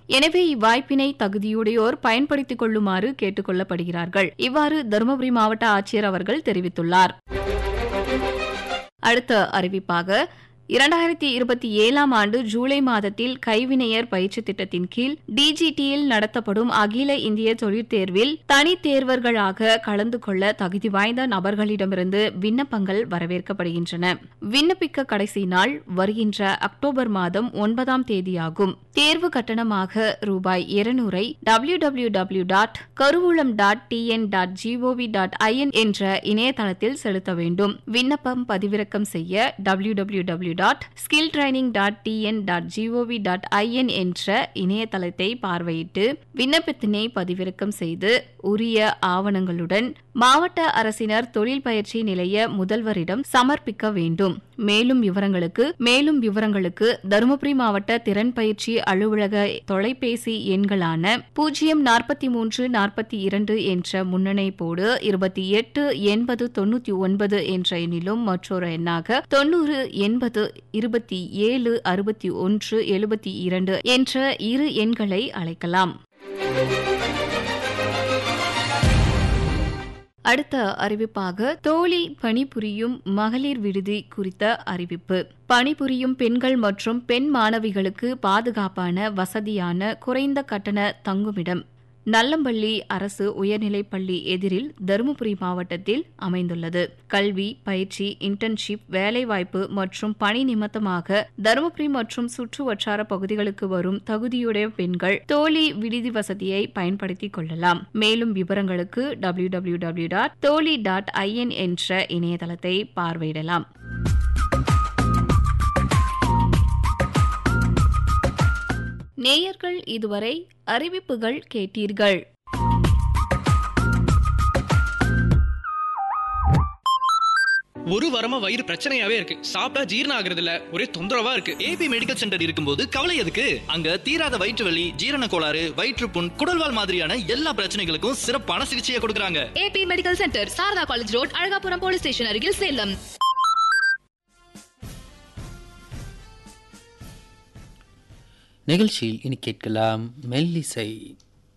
எனவே இவ்வாய்ப்பினை தகுதியுடையோர் பயன்படுத்திக் கொள்ளுமாறு கேட்டுக் கொள்ளப்படுகிறார்கள் இவ்வாறு தருமபுரி மாவட்ட ஆட்சியர் அவர்கள் தெரிவித்துள்ளார் அடுத்த அறிவிப்பாக இரண்டாயிரத்தி இருபத்தி ஏழாம் ஆண்டு ஜூலை மாதத்தில் கைவினையர் பயிற்சி திட்டத்தின் கீழ் டிஜிடியில் நடத்தப்படும் அகில இந்திய தொழிற்தேர்வில் தனித் தேர்வர்களாக கலந்து கொள்ள தகுதி வாய்ந்த நபர்களிடமிருந்து விண்ணப்பங்கள் வரவேற்கப்படுகின்றன விண்ணப்பிக்க கடைசி நாள் வருகின்ற அக்டோபர் மாதம் ஒன்பதாம் தேதியாகும் தேர்வு கட்டணமாக ரூபாய் இருநூறை W W W dot Karuvoolam dot TN dot GOV dot IN என்ற இணையதளத்தில் செலுத்த வேண்டும் விண்ணப்பம் பதிவிறக்கம் செய்ய W W W dot skill training dot TN dot GOV dot IN என்ற இணையதளத்தை பார்வையிட்டு விண்ணப்பத்தினை பதிவிறக்கம் செய்து உரிய ஆவணங்களுடன் மாவட்ட அரசினர் தொழில் பயிற்சி நிலைய முதல்வரிடம் சமர்ப்பிக்க வேண்டும் மேலும் விவரங்களுக்கு மேலும் விவரங்களுக்கு தருமபுரி மாவட்ட திறன் பயிற்சி அலுவலக தொலைபேசி எண்களான பூஜ்ஜியம் நாற்பத்தி மூன்று நாற்பத்தி இரண்டு என்ற முன்னணைப்போடு இருபத்தி எட்டு எண்பது தொன்னூத்தி ஒன்பது என்ற எண்ணிலும் மற்றொரு எண்ணாக தொன்னூறு எண்பது இருபத்தி ஏழு அறுபத்தி ஒன்று எழுபத்தி இரண்டு என்ற இரு எண்களை அழைக்கலாம் அடுத்த அறிவிப்பாக தோழி பணிபுரியும் மகளிர் விடுதி குறித்த அறிவிப்பு பணிபுரியும் பெண்கள் மற்றும் பெண் மாணவிகளுக்கு பாதுகாப்பான வசதியான குறைந்த கட்டண தங்குமிடம் நல்லம்பள்ளி அரசு உயர்நிலைப் பள்ளி எதிரில் தருமபுரி மாவட்டத்தில் அமைந்துள்ளது கல்வி பயிற்சி இன்டர்ன்ஷிப் வேலைவாய்ப்பு மற்றும் பணி நிமித்தமாக தருமபுரி மற்றும் சுற்று வட்டார பகுதிகளுக்கு வரும் தகுதியுடைய பெண்கள் தோழி விடுதி வசதியை பயன்படுத்திக் கொள்ளலாம் மேலும் விவரங்களுக்கு W W W dot Thozhi dot IN என்ற இணையதளத்தை பார்வையிடலாம் நேயர்கள் இதுவரை அறிவிப்புகள் கேட்டீர்கள் ஒரு வாரமா வயிறு பிரச்சனையாவே இருக்கு சாப்பிட்டா ஜீரணம் ஆகுறது இல்ல ஒரே தொந்தரவா இருக்கு ஏபி மெடிக்கல் சென்டர் இருக்கும்போது கவலை எதுக்கு அங்க தீராத வயிற்று வலி ஜீரண கோளாறு வயிற்றுப்புண் குடல்வால் மாதிரியான எல்லா பிரச்சனைகளுக்கும் சிறப்பான சிகிச்சையை கொடுக்கறாங்க AB medical centre Sarada college road Azhagapuram police station அருகில் சேலம் நிகழ்ச்சியில் இனி கேட்கலாம் மெல்லிசை